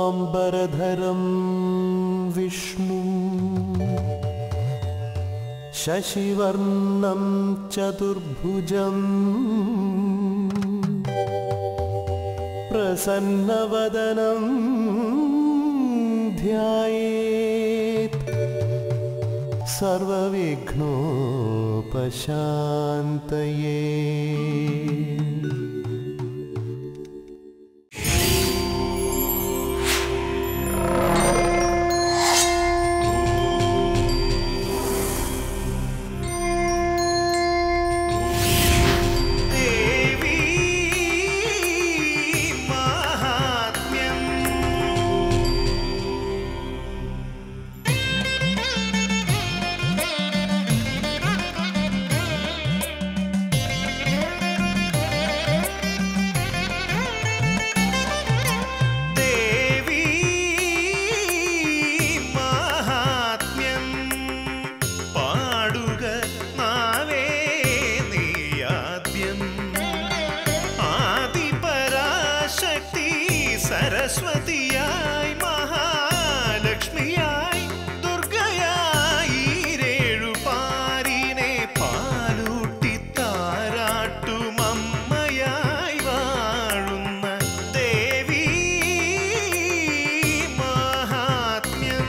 शुक्लाम्बरधरं विष्णु शशिवर्णं चतुर्भुजम् प्रसन्नवदनं ध्यायेत् सर्वविघ्नोपशान्तये ദേവി മാഹാത്മ്യം ദേവി മാഹാത്മ്യം പാടുക നാവേ നീയാദ്യം ആദിപരാശക്തി സരസ്വതിയായി മഹാലക്ഷ്മിയായി ദുർഗയായി രേഴു പാരിനെ പാലൂട്ടി താരാട്ടുമമ്മയായി വാഴുന്ന ദേവി മാഹാത്മ്യം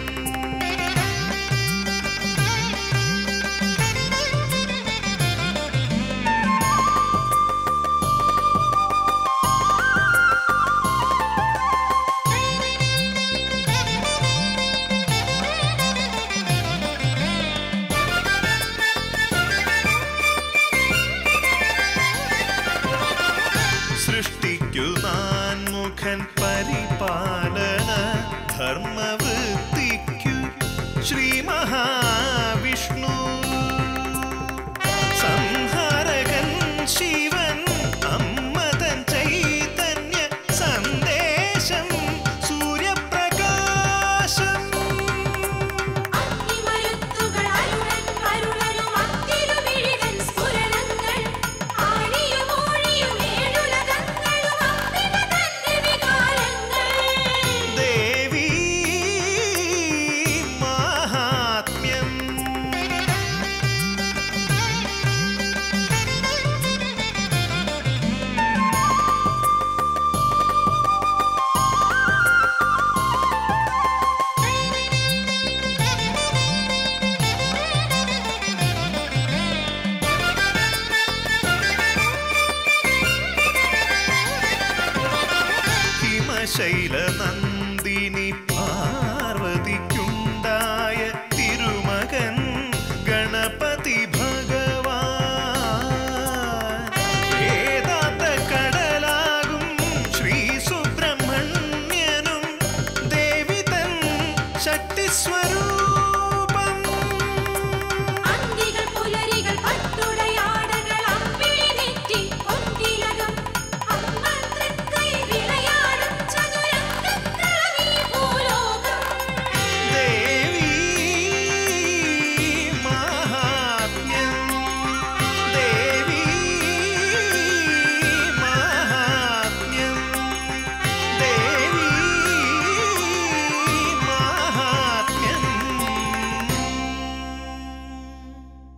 സൃഷ്ടിക്കു നാൻമുഖൻ പരിപാലന ധർമ്മവൃത്തിക്കു ശ്രീ മഹാവിഷ്ണു സംഹാരകൻ ശിവൻ അമ്മതൻ ചൈതന്യ സന്ദേശം സൂര്യപ്രകാശം അഗ്നിമരുത്തുകൾ അരുളൻ അരുളനും അത്തിരുമിഴിതൻ സ്ഫുരണങ്ങൾ ആഴിയും ഊഴിയും ഏഴുലകങ്ങളും അമ്പിക തന്റെ വികാരങ്ങൾ ദേവി മാഹാത്മ്യം ഹിമശൈല നന്ദിനി പാർവതിക്കുണ്ടായ തിരുമകൻ ഗണപതി ഭഗവാൻ വേദാന്ത കടലാകും ശ്രീ സുബ്രഹ്മണ്യനും ദേവി തൻ ശക്തിസ്വരൂപം അന്തികൾ പുലരികൾ പട്ടുടയാടകൾ അമ്പിളി നെറ്റി പൊൻകിലകം അമ്മ തൃക്കൈ വിളയാടും ചതുരംഗക്കളമീ ഭൂലോകം ദേവി മാഹാത്മ്യം ദേവി മാഹാത്മ്യം ദേവി മാഹാത്മ്യം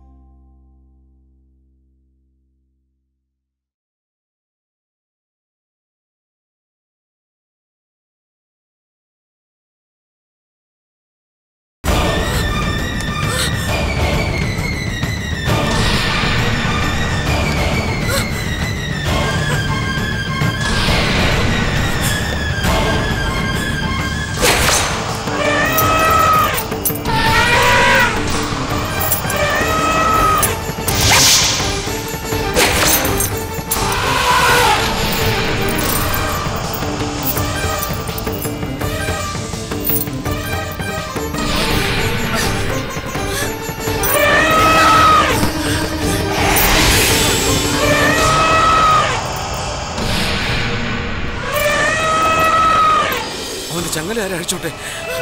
അവന്റെ ചങ്ങല ആരെ അഴിച്ചോട്ടെ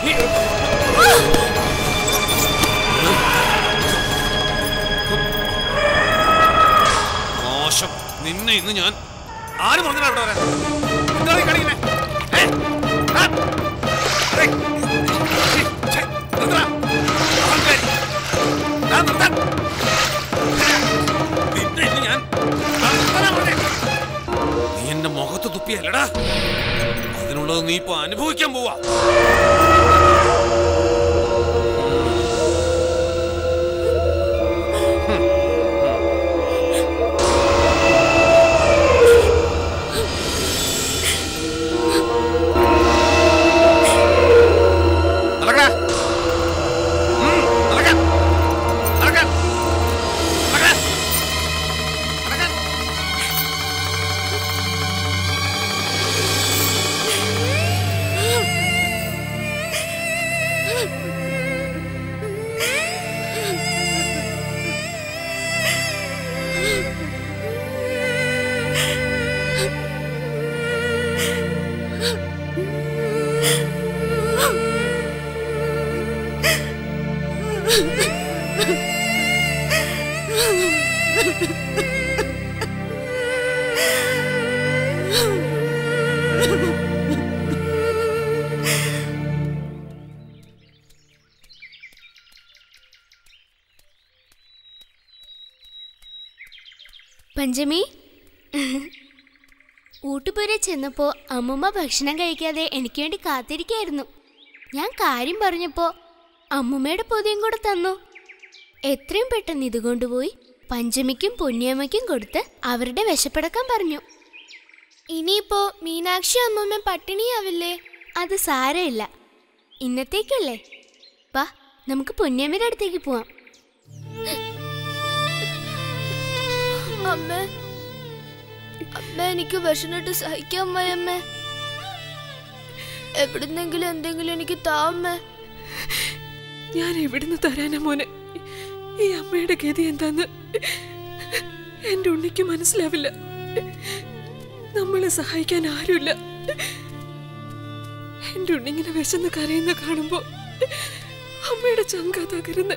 മോശം നിന്നെ ഇന്ന് ഞാൻ ആര് പറഞ്ഞാ ഇവിടെ വരാൻ എന്താ നീ കാണിക്കുന്നെ? ഏ? ആ? ഏയ്, ഛെ, നിർത്തടാ. അഹങ്കാരി. ദാ നിർത്താൻ. നിന്നെ ഇന്ന് ഞാൻ ദാ നിർത്താനാ പറഞ്ഞെ. നീ എന്റെ മുഖത്ത് തുപ്പിയല്ലടാ അതിനുള്ളത് നീ ഇപ്പൊ അനുഭവിക്കാൻ പോവാ നടക്കടാ. ഉം, നടക്കാൻ. നടക്കാൻ. നടക്കാൻ. നടക്കാൻ. പഞ്ചമി ഊട്ടുപുര ചെന്നപ്പോ അമ്മുമ്മ ഭക്ഷണം കഴിക്കാതെ എനിക്ക് വേണ്ടി കാത്തിരിക്കായിരുന്നു ഞാൻ കാര്യം പറഞ്ഞപ്പോ അമ്മുമ്മയുടെ പൊതിയും കൂടെ തന്നു എത്രയും പെട്ടെന്ന് ഇത് കൊണ്ടുപോയി പഞ്ചമിക്കും പൊന്നിയമ്മയ്ക്കും കൊടുത്ത് അവരുടെ വിശപ്പടക്കാൻ പറഞ്ഞു ഇനിയിപ്പോ മീനാക്ഷി അമ്മമ്മ പട്ടിണിയാവില്ലേ അത് സാരമില്ല ഇന്നത്തേക്കല്ലേ വാ നമുക്ക് പൊന്നിയമ്മയുടെ അടുത്തേക്ക് പോവാം അമ്മ അമ്മ എനിക്ക് വിഷമിട്ട് സഹിക്കാൻ വയ്യമ്മ എവിടുന്നെങ്കിലും എന്തെങ്കിലും എനിക്ക് താമ്മ ഞാൻ എവിടുന്ന് തരാനാ മോനെ ഈ അമ്മയുടെ ഗതി എന്താന്ന് എന്റെ ഉണ്ണിക്ക് മനസ്സിലാവില്ല നമ്മളെ സഹായിക്കാൻ ആരുമില്ല എന്റെ ഉണ്ണി ഇങ്ങനെ വിശന്ന് കരയുന്ന കാണുമ്പോ അമ്മയുടെ ചങ്ക തകരുന്ന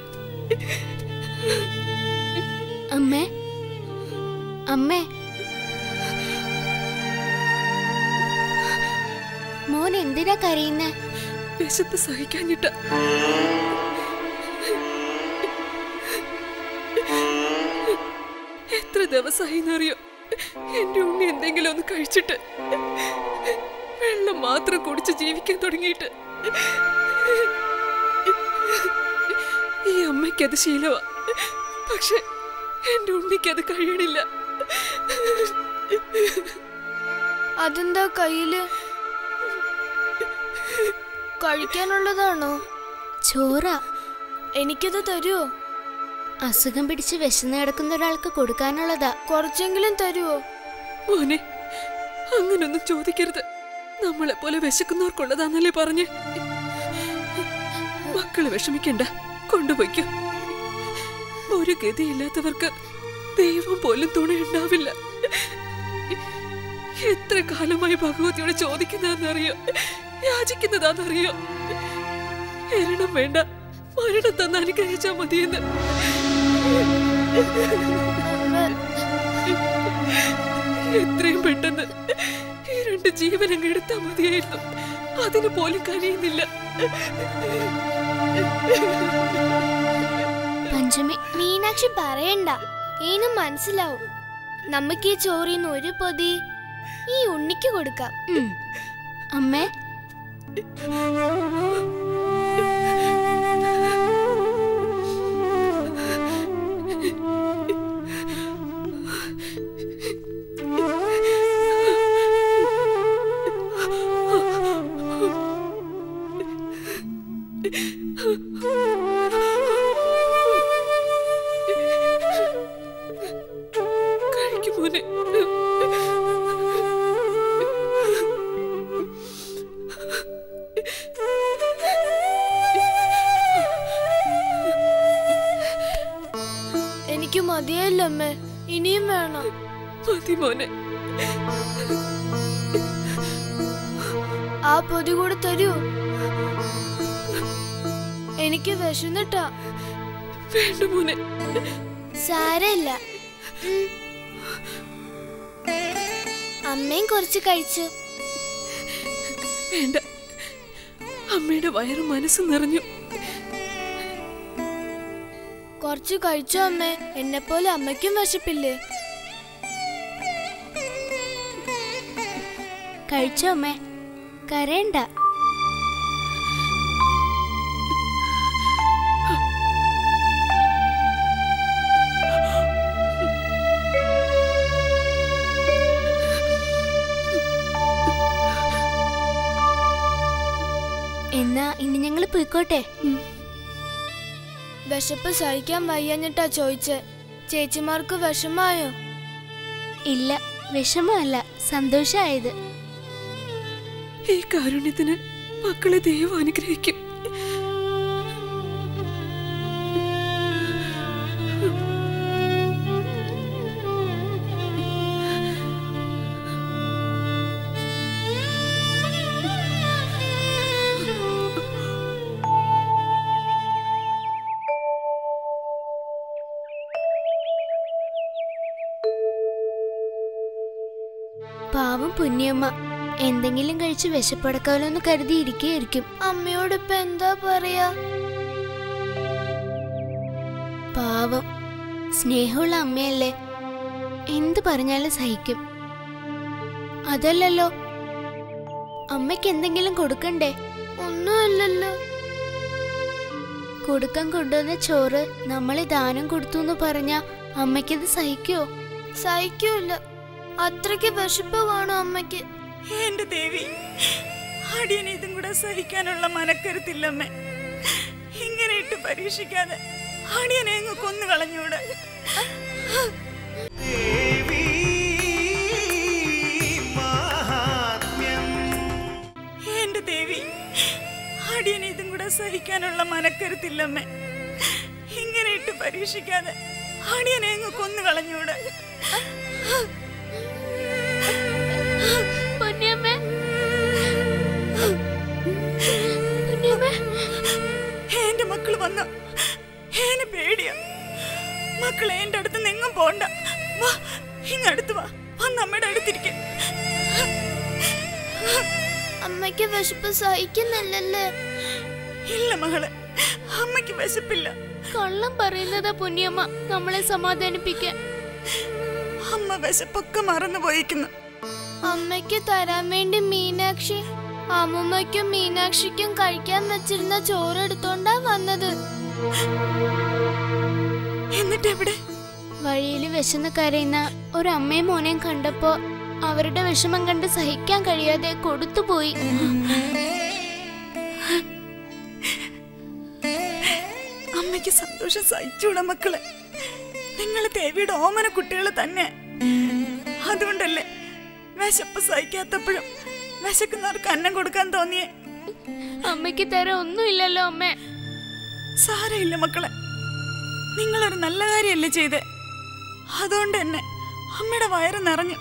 അമ്മേ അമ്മേ മോൻ എന്തിനാ കരയുന്നേ വിശത്ത് സഹിക്കാഞ്ഞിട്ട എത്ര ദിവസമായി എന്നറിയോ എന്റെ ഉണ്ണി എന്തെങ്കിലും ഒന്ന് കഴിച്ചിട്ട് വെള്ളം മാത്രം കുടിച്ച് ജീവിക്കാൻ തുടങ്ങിയിട്ട് ഈ അമ്മയ്ക്കത് ശീലമാ പക്ഷെ എന്റെ ഉണ്ണിക്കത് കഴിയണില്ല അതെന്താ കയ്യില് കഴിക്കാനുള്ളതാണോ ചോറ എനിക്കത് തരുമോ അസുഖം പിടിച്ച് വിശന്ന് കിടക്കുന്ന ഒരാൾക്ക് കൊടുക്കാനുള്ളതാ കുറച്ചെങ്കിലും തരുമോ മോനെ അങ്ങനൊന്നും ചോദിക്കരുത് നമ്മളെ പോലെ വിശക്കുന്നവർക്കുള്ളതാന്നല്ലേ പറഞ്ഞ് മക്കള് വിഷമിക്കണ്ട കൊണ്ടുപോയിക്കോ ഒരു ഗതിയില്ലാത്തവർക്ക് ദൈവം പോലും തുണയുണ്ടാവില്ല എത്ര കാലമായി ഭഗവതിയോട് ചോദിക്കുന്നതെന്നറിയോ യാചിക്കുന്നതാണെന്നറിയോ എരണം വേണ്ട മരണം തന്ന് അനുഗ്രഹിച്ചാ മതിയെന്ന് എത്രയും പെട്ടെന്ന് ഈ രണ്ട് ജീവനങ്ങ് എടുത്താ മതിയായിരുന്നു അതിന് പോലും കഴിയുന്നില്ല പഞ്ചമി മീനാക്ഷി പറയണ്ട ഈനും മനസ്സിലാവും നമുക്ക് ഈ ചോറിന്ന് ഒരു പൊതി ഈ ഉണ്ണിക്ക് കൊടുക്കാം ഉം. അമ്മേ കഴിക്കും മോനെ എനിക്ക് മതിയായില്ല അമ്മേ ഇനിയും വേണം മതി മോനെ ആ പൊതി കൂടെ തരൂ എനിക്ക് വിശന്നിട്ടാ വേണ്ട മോനെ സാരമില്ല ഉം. അമ്മയും കുറച്ച് കഴിച്ചു വേണ്ട അമ്മയുടെ വയറ് മനസ്സ് നിറഞ്ഞു കുറച്ച് കഴിച്ചോ അമ്മേ എന്നെ പോലെ അമ്മയ്ക്കും വിശപ്പില്ലേ കഴിച്ചോ അമ്മേ കരയണ്ട എന്നാ ഇനി ഞങ്ങൾ പോയിക്കോട്ടെ വിശപ്പ് സഹിക്കാൻ വയ്യാഞ്ഞിട്ടാ ചോദിച്ചേ ചേച്ചിമാർക്ക് വിഷമായോ ഇല്ല വിഷമമല്ല സന്തോഷമായത് ഈ കാരുണ്യത്തിന് മക്കളെ ദൈവം അനുഗ്രഹിക്കും പാവം പുണ്യമ്മ എന്തെങ്കിലും കഴിച്ച് വിശപ്പടക്കാമല്ലോ എന്ന് കരുതിയിരിക്കുകയായിരിക്കും അമ്മയോട് ഇപ്പൊ എന്താ പറയാ പാവം സ്നേഹമുള്ള അമ്മയല്ലേ എന്ത് പറഞ്ഞാലും സഹിക്കും അതല്ലല്ലോ അമ്മയ്ക്ക് എന്തെങ്കിലും കൊടുക്കണ്ടേ ഒന്നുമില്ലല്ലോ കൊടുക്കാൻ കൊണ്ടുവന്ന ചോറ് നമ്മളെ ദാനം കൊടുത്തു എന്ന് പറഞ്ഞ അമ്മയ്ക്കത് സഹിക്കോ സഹിക്കൂല അത്രയ്ക്ക് വിശപ്പ് കാണും അമ്മയ്ക്ക് എന്റെ ദേവി അടിയൻ ഇതും കൂടെ സഹിക്കാനുള്ള മനക്കരുത്തില്ലമ്മേ ഇങ്ങനെ ഇട്ട് പരീക്ഷിക്കാതെ അടിയനെ അങ്ങ് കൊന്നു കളഞ്ഞൂടെ ദേവി മാഹാത്മ്യം എന്റെ ദേവി അടിയൻ ഇതും കൂടെ സഹിക്കാനുള്ള മനക്കരുത്തില്ലമ്മേ ഇങ്ങനെ ഇട്ട് പരീക്ഷിക്കാതെ അടിയനെ അങ്ങ് കൊന്നു കളഞ്ഞൂടെ പൊന്നിയമ്മേ പൊന്നിയമ്മേ എന്റെ മക്കള് വന്ന ഏനെ പേടിയാ മക്കളെ എന്റെ അടുത്ത് നിങ്ങും പോണ്ട വാ ഇങ്ങടുത്ത് വാ വന്ന് അമ്മയുടെ അടുത്തിരിക്കെ അമ്മയ്ക്ക് വിശപ്പ് സഹിക്കുന്നില്ലല്ലേ ഇല്ല മകളെ അമ്മയ്ക്ക് വിശപ്പില്ല കള്ളം പറയുന്നതാ പൊന്നിയമ്മ നമ്മളെ സമാധാനിപ്പിക്കാൻ അമ്മ വിശപ്പൊക്കെ മറന്നു പോയിക്കുന്നു അമ്മയ്ക്ക് തരാൻ വേണ്ടി മീനാക്ഷി അമ്മുമ്മയ്ക്കും മീനാക്ഷിക്കും കഴിക്കാൻ വെച്ചിരുന്ന ചോറ് എടുത്തോണ്ടാ വന്നത് എന്നിട്ട് എവിടെ വഴിയിൽ വിശന്ന് കരയുന്ന ഒരമ്മയും മോനെയും കണ്ടപ്പോ അവരുടെ വിഷമം കണ്ട് സഹിക്കാൻ കഴിയാതെ കൊടുത്തുപോയി അമ്മയ്ക്ക് സന്തോഷം സഹിച്ചൂടാ മക്കളെ നിങ്ങൾ ദേവിയുടെ ഓമന കുട്ടികൾ തന്നെ അതുകൊണ്ടല്ലേ വിശപ്പ് സഹിക്കാത്തപ്പോഴും വിശക്കുന്നവർക്ക് അന്നം കൊടുക്കാൻ തോന്നിയേ അമ്മയ്ക്ക് തരാൻ ഒന്നുമില്ലല്ലോ അമ്മേ സാരമില്ല മക്കളെ നിങ്ങളൊരു നല്ല കാര്യമല്ലേ ചെയ്തേ അതുകൊണ്ട് തന്നെ അമ്മയുടെ വയറ് നിറഞ്ഞു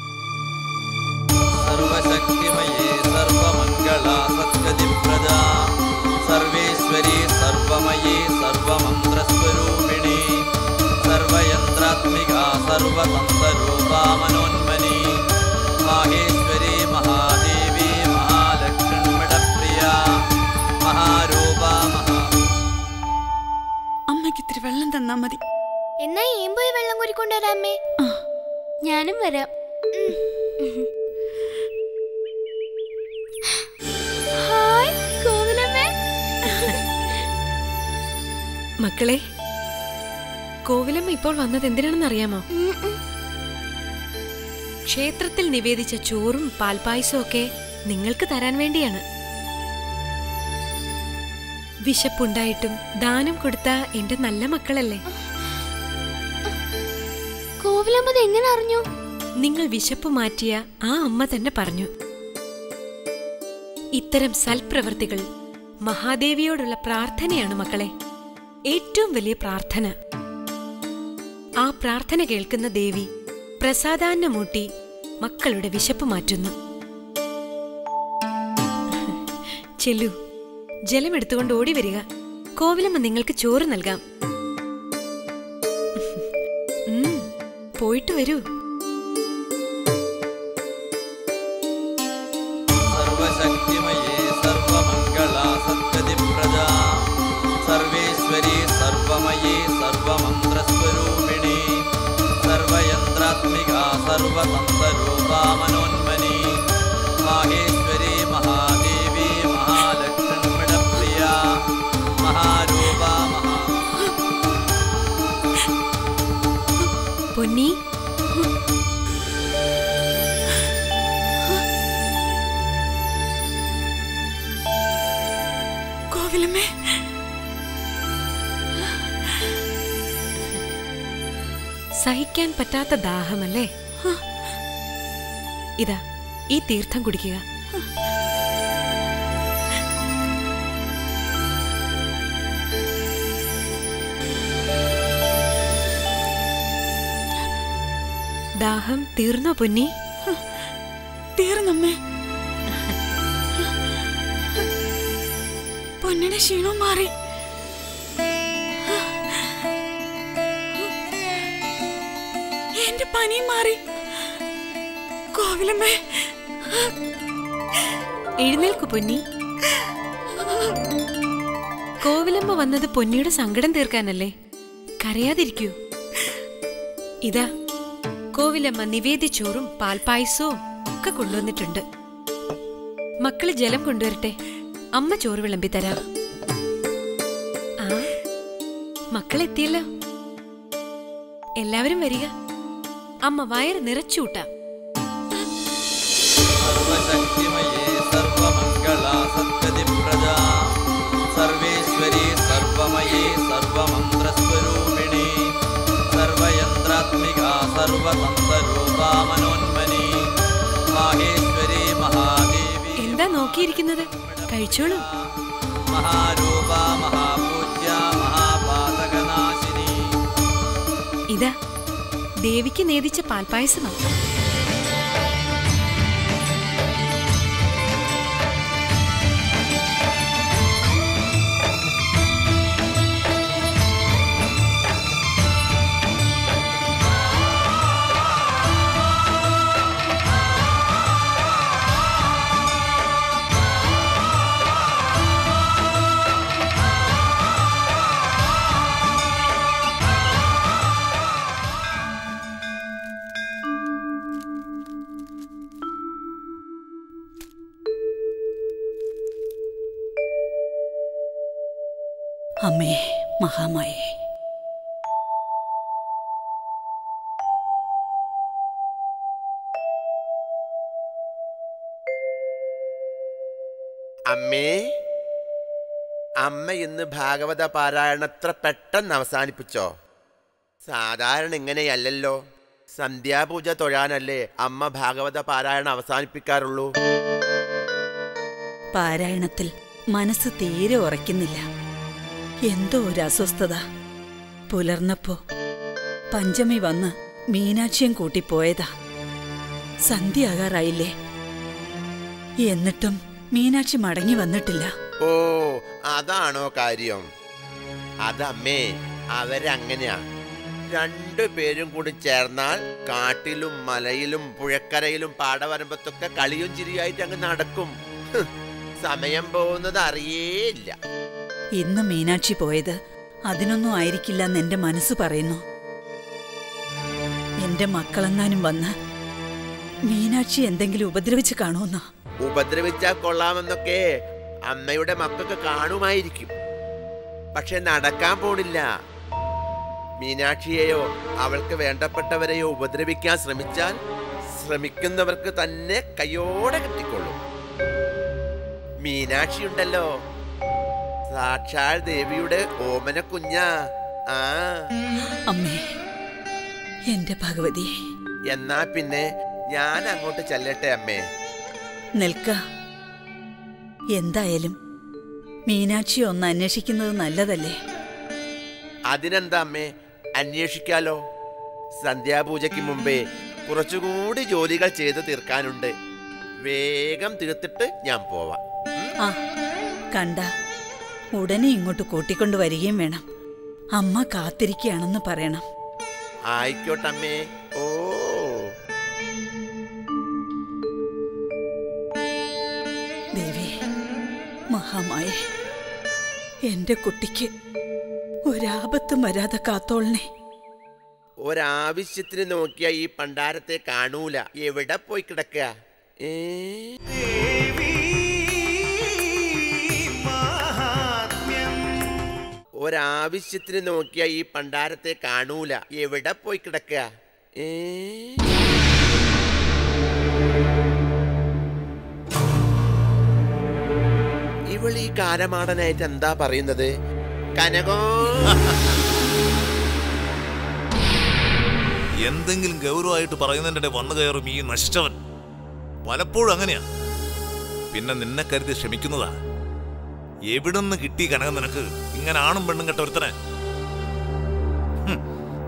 സർവശക്തിമയേ സർവമംഗളാ സത്യതിപ്രദാ സർവേശ്വരി സർവമയേ സർവമന്ത്രസ്വരൂപിണി സർവയന്ത്രാത്മിക സർവതന്ത്രരൂപാ മനോന്മനി മാഹേശ്വരി മഹാദേവി മഹാലക്ഷ്മിടപ്രിയ മഹാരൂപ മഹാ അമ്മയ്ക്ക് ഇത്തിരി വെള്ളം തന്നാ മതി എന്നാ ഏം പോയി വെള്ളം കോരിക്കൊണ്ടുവരാമേ ഞാനും വരാം ഹായ് കോവിലമ്മേ മക്കളെ കോവിലമ്മ ഇപ്പോൾ വന്നത് എന്തിനാണെന്ന് അറിയാമോ ക്ഷേത്രത്തിൽ നിവേദിച്ച ചോറും പാൽപ്പായസവും ഒക്കെ നിങ്ങൾക്ക് തരാൻ വേണ്ടിയാണ് വിശപ്പുണ്ടായിട്ടും ദാനം കൊടുത്ത എന്റെ നല്ല മക്കളല്ലേ കോവിലമ്മത് എങ്ങനെ അറിഞ്ഞു നിങ്ങൾ വിശപ്പ് മാറ്റിയ ആ അമ്മ തന്നെ പറഞ്ഞു ഇത്തരം സൽപ്രവർത്തികൾ മഹാദേവിയോടുള്ള പ്രാർത്ഥനയാണ് മക്കളെ ഏറ്റവും വലിയ പ്രാർത്ഥന ആ പ്രാർത്ഥന കേൾക്കുന്ന ദേവി പ്രസാദാന്നമൂട്ടി മക്കളുടെ വിശപ്പ് മാറ്റുന്നു ചെല്ലു ജലമെടുത്തുകൊണ്ട് ഓടി വരിക കോവിലമ്മ നിങ്ങൾക്ക് ചോറ് നൽകാം ഉം, പോയിട്ട് വരൂ സർവശക്തിമയേ സർവമംഗളാ സർവതന്ത്രരൂപാ മനോന്മനി മാഹേശ്വരി മഹാദേവി മഹാലക്ഷ്മിടപ്രിയ മഹാരൂപ മഹാ പൊന്നി കോവിലമ്മേ സഹിക്കാൻ പറ്റാത്ത ദാഹമല്ലേ ഇതാ ഈ തീർത്ഥം കുടിക്കുക ദാഹം തീർന്നോ പൊന്നി തീർന്നമ്മേ പൊന്നിയുടെ ക്ഷീണവും മാറി എന്റെ പനിയും മാറി കോവിലമ്മേ എഴുന്നേൽക്കു പൊന്നി കോവിലമ്മ വന്നത് പൊന്നിയുടെ സങ്കടം തീർക്കാനല്ലേ കരയാതിരിക്കൂ ഇതാ കോവിലമ്മ നിവേദിച്ചോറും പാൽപ്പായസവും ഒക്കെ കൊണ്ടുവന്നിട്ടുണ്ട് മക്കള് ജലം കൊണ്ടുവരട്ടെ അമ്മ ചോറ് വിളമ്പി തരാം ആ മക്കളെത്തിയല്ലോ എല്ലാവരും വരിക അമ്മ വയറ് നിറച്ചൂട്ടാം സർവശക്തിമയേ സർവമംഗളാ സത്യതിപ്രദാ സർവേശ്വരി സർവമയേ സർവമന്ത്രസ്വരൂപിണി സർവയന്ത്രാത്മിക സർവതന്ത്രരൂപാ മനോന്മനി മാഹേശ്വരി മഹാദേവി എന്താ നോക്കിയിരിക്കുന്നത് കഴിച്ചോളൂ മഹാരൂപ മഹാപൂജ്യ മഹാപാതകനാശിനി ഇതാ ദേവിക്ക് നേദിച്ച പാൽപ്പായസമാണ് അമ്മേ മഹാമായേ അമ്മേ അമ്മ ഇന്ന് ഭാഗവത പാരായണത്ര പെട്ടെന്ന് അവസാനിപ്പിച്ചോ സാധാരണ ഇങ്ങനെയല്ലല്ലോ സന്ധ്യാപൂജ തൊഴാനല്ലേ അമ്മ ഭാഗവത പാരായണം അവസാനിപ്പിക്കാറുള്ളൂ പാരായണത്തിൽ മനസ്സ് തീരെ ഉറയ്ക്കുന്നില്ല എന്തോ ഒരു അസ്വസ്ഥത പുലർന്നപ്പോ പഞ്ചമി വന്ന് മീനാക്ഷിയും കൂട്ടി പോയതാ സന്ധ്യയാകാറായില്ലേ എന്നിട്ടും മീനാക്ഷി മടങ്ങി വന്നിട്ടില്ല ഓ അതാണോ കാര്യം അതമ്മേ അവരങ്ങനെയാ രണ്ടുപേരും കൂടി ചേർന്നാൽ കാട്ടിലും മലയിലും പുഴക്കരയിലും പാടവരമ്പത്തൊക്കെ കളിയും ചിരിയായിട്ട് അങ്ങ് നടക്കും ഹ്, സമയം പോകുന്നത് അറിയേയില്ല ഇന്ന് മീനാക്ഷി പോയത് അതിനൊന്നും ആയിരിക്കില്ലെന്ന് എന്റെ മനസ്സ് പറയുന്നു എന്റെ മക്കളെങ്ങാനും വന്ന് മീനാക്ഷി എന്തെങ്കിലും ഉപദ്രവിച്ച് കാണുമെന്നാ ഉപദ്രവിച്ചാൽ കൊള്ളാമെന്നൊക്കെ അമ്മയുടെ മക്കൾക്ക് കാണുമായിരിക്കും പക്ഷെ നടക്കാൻ പോണില്ല മീനാക്ഷിയെയോ അവൾക്ക് വേണ്ടപ്പെട്ടവരെയോ ഉപദ്രവിക്കാൻ ശ്രമിച്ചാൽ ശ്രമിക്കുന്നവർക്ക് തന്നെ കയ്യോടെ കിട്ടിക്കൊള്ളും മീനാക്ഷി ഉണ്ടല്ലോ സാക്ഷാൽ ദേവിയുടെ ഓമന കുഞ്ഞാ ആ അമ്മേ എന്റെ ഭഗവതി എന്നാ പിന്നെ ഞാൻ അങ്ങോട്ട് ചെല്ലട്ടെ അമ്മേ നിൽക്ക എന്തായാലും മീനാക്ഷി ഒന്ന് അന്വേഷിക്കുന്നത് നല്ലതല്ലേ അതിനെന്താ അമ്മേ അന്വേഷിക്കാലോ സന്ധ്യാപൂജയ്ക്ക് മുമ്പേ കുറച്ചുകൂടി ജോലികൾ ചെയ്ത് തീർക്കാനുണ്ട് വേഗം തീർത്തിട്ട് ഞാൻ പോവാം ആ കണ്ട ഉടനെ ഇങ്ങോട്ട് കൂട്ടിക്കൊണ്ടു വരികയും വേണം അമ്മ കാത്തിരിക്കുകയാണെന്ന് പറയണം ആയിക്കോട്ടമ്മേ ഓ ദേവി മഹാമായ എന്റെ കുട്ടിക്ക് ഒരാപത്തും വരാതെ കാത്തോളനെ ഒരാവശ്യത്തിന് നോക്കിയാ ഈ പണ്ടാരത്തെ കാണൂല എവിടെ പോയി കിടക്കുക ഏ ഒരാവശ്യത്തിന് നോക്കിയാ ഈ പണ്ടാരത്തെ കാണൂല എവിടെ പോയി കിടക്കുക ഏ ഇവൾ ഈ കാലമാടനായിട്ട് എന്താ പറയുന്നത് കനകോ എന്തെങ്കിലും ഗൗരവമായിട്ട് പറയുന്നതിന്റെ വന്നു കയറും ഈ നശിച്ചവൻ പലപ്പോഴും അങ്ങനെയാ പിന്നെ നിന്നെ കരുതി ക്ഷമിക്കുന്നതാ എവിടുന്ന് കിട്ടി കനകം നിനക്ക് ഇങ്ങനെ ആണും പെണ്ണും കെട്ട ഒരുത്തനെ ഹും.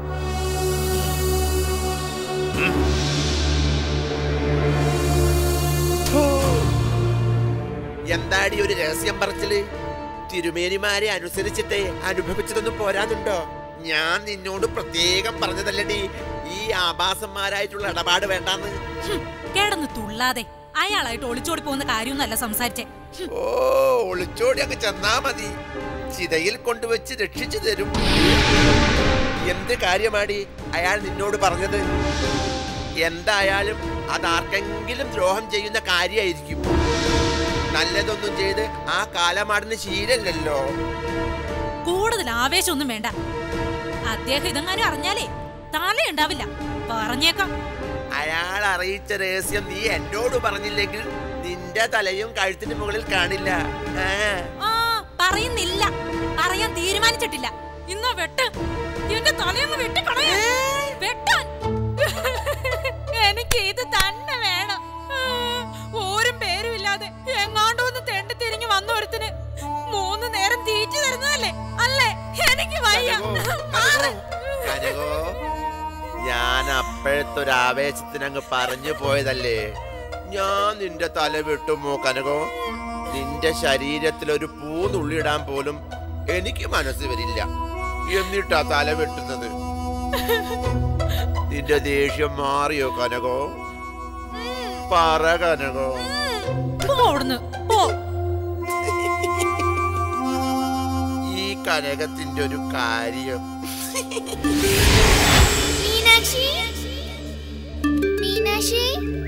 എന്താടി ഒരു രഹസ്യം പറച്ചില് തിരുമേനിമാരെ അനുസരിച്ചിട്ട് അനുഭവിച്ചതൊന്നും പോരാന്നുണ്ടോ ഞാൻ നിന്നോട് പ്രത്യേകം പറഞ്ഞതല്ലടി ഈ ആഭാസന്മാരായിട്ടുള്ള ഇടപാട് വേണ്ടാന്ന് കിടന്ന് തുള്ളാതെ അയാളായിട്ട് ഒളിച്ചോടി പോകുന്ന കാര്യമൊന്നല്ല സംസാരിച്ചേ ഓ ഒളിച്ചോടി അങ്ങ് ചെന്നാ മതി ചിതയിൽ കൊണ്ടുവച്ച് രക്ഷിച്ചു തരും എന്ത് കാര്യമാടി അയാൾ നിന്നോട് പറഞ്ഞത് എന്തായാലും അതാർക്കെങ്കിലും ദ്രോഹം ചെയ്യുന്ന കാര്യമായിരിക്കും നല്ലതൊന്നും ചെയ്ത് ആ കാലമാടിന് ശീലല്ലല്ലോ കൂടുതൽ ആവേശമൊന്നും വേണ്ട അദ്ദേഹം ഇതെങ്ങാനും അറിഞ്ഞാലേ തലയുണ്ടാവില്ല പറഞ്ഞേക്കാം അയാൾ അറിയിച്ച രഹസ്യം നീ എന്നോട് പറഞ്ഞില്ലെങ്കിൽ നിന്റെ തലയും കഴുത്തിന് മുകളിൽ കാണില്ല ആ ആ പറയുന്നില്ല പറയാൻ തീരുമാനിച്ചിട്ടില്ല ഇന്നോ വെട്ട് എന്റെ തലയൊന്ന് വെട്ടിക്കളയാ വെട്ടാൻ എനിക്ക് ഇത് തന്നെ വേണം ആ, ഓരും പേരും ഇല്ലാതെ എങ്ങാണ്ടോ ഒന്ന് തെണ്ടി തിരിഞ്ഞു വന്ന ഒരുത്തിന് മൂന്ന് നേരം തീറ്റി തരുന്നതല്ലേ അല്ലേ എനിക്ക് വയ്യ മാറ്. കനകോ ഞാൻ അപ്പോഴത്തെ ഒരു ആവേശത്തിന് അങ്ങ് പറഞ്ഞു പോയതല്ലേ ഞാൻ നിന്റെ തല വെട്ടുമോ കനകോ നിന്റെ ശരീരത്തിൽ ഒരു പൂന്നുള്ളിടാൻ പോലും എനിക്ക് മനസ്സ് വരില്ല എന്നിട്ടാ തല വെട്ടുന്നത് നിന്റെ ദേഷ്യം മാറിയോ കനകോ പറ കനകോ പോ അവിടുന്ന് പോ ഈ കനകത്തിന്റെ ഒരു കാര്യം മീനാക്ഷി മീനാക്ഷി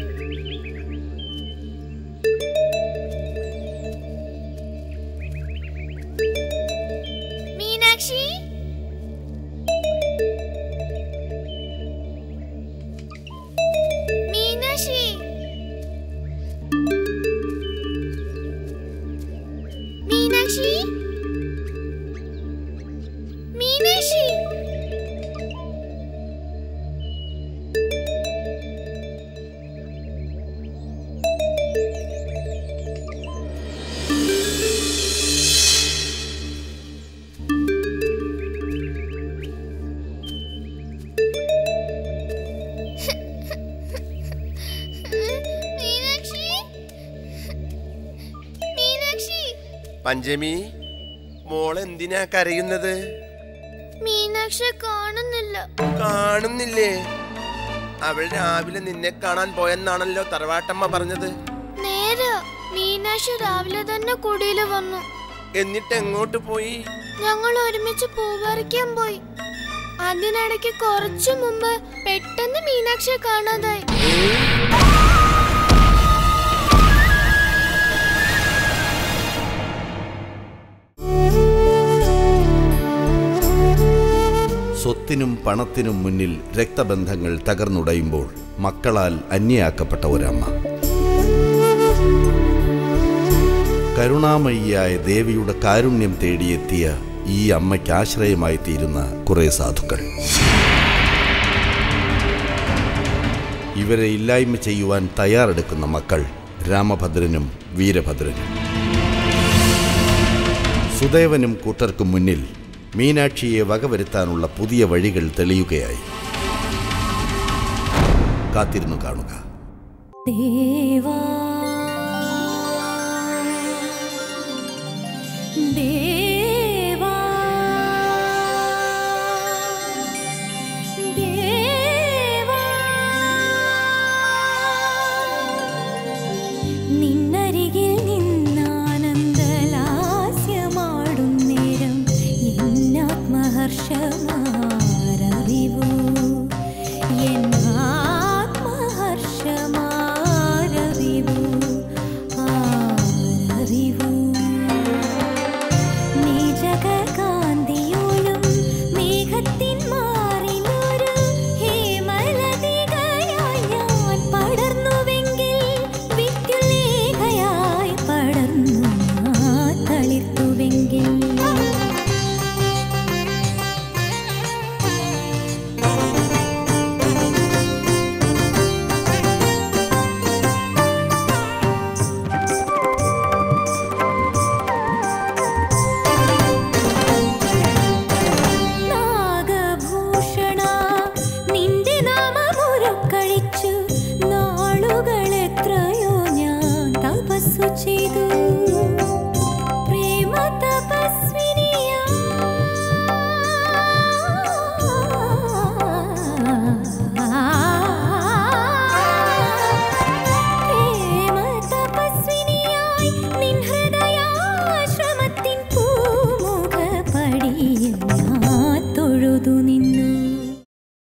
മീനാക്ഷി മീനാക്ഷി മീനാക്ഷി മീനാക്ഷി മീനാക്ഷി മീനാക്ഷി പഞ്ചമി മോൾ എന്തിനാ കരയുന്നത് മീനാക്ഷി കാണുന്നില്ല കാണുന്നില്ലേ അവൾ രാവിലെ നിന്നെ കാണാൻ പോയെന്നാണല്ലോ തറവാട്ടമ്മ പറഞ്ഞത് നേരെ മീനാക്ഷി രാവിലെ തന്നെ കുടിയിൽ വന്നു എന്നിട്ട് എങ്ങോട്ട് പോയി ഞങ്ങൾ ഒരുമിച്ച് പൂ പറിക്കാൻ പോയി അതിനിടയ്ക്ക് കുറച്ചു മുമ്പ് പെട്ടെന്ന് മീനാക്ഷിയെ കാണാതായി സ്വത്തിനും പണത്തിനും മുന്നിൽ രക്തബന്ധങ്ങൾ തകർന്നുടയുമ്പോൾ മക്കളാൽ അന്യയാക്കപ്പെട്ട ഒരമ്മ കരുണാമയിയായ ദേവിയുടെ കാരുണ്യം തേടിയെത്തിയ ഈ അമ്മയ്ക്ക് ആശ്രയമായി തീരുന്ന കുറെ സാധുക്കൾ ഇവരെ ഇല്ലായ്മ ചെയ്യുവാൻ തയ്യാറെടുക്കുന്ന മക്കൾ രാമഭദ്രനും വീരഭദ്രനും സുദേവനും കൂട്ടർക്കും മുന്നിൽ മീനാക്ഷിയെ വകവരുത്താനുള്ള പുതിയ വഴികൾ തെളിയുകയായി കാത്തിരുന്നു കാണുക ദേവാ ദേവാ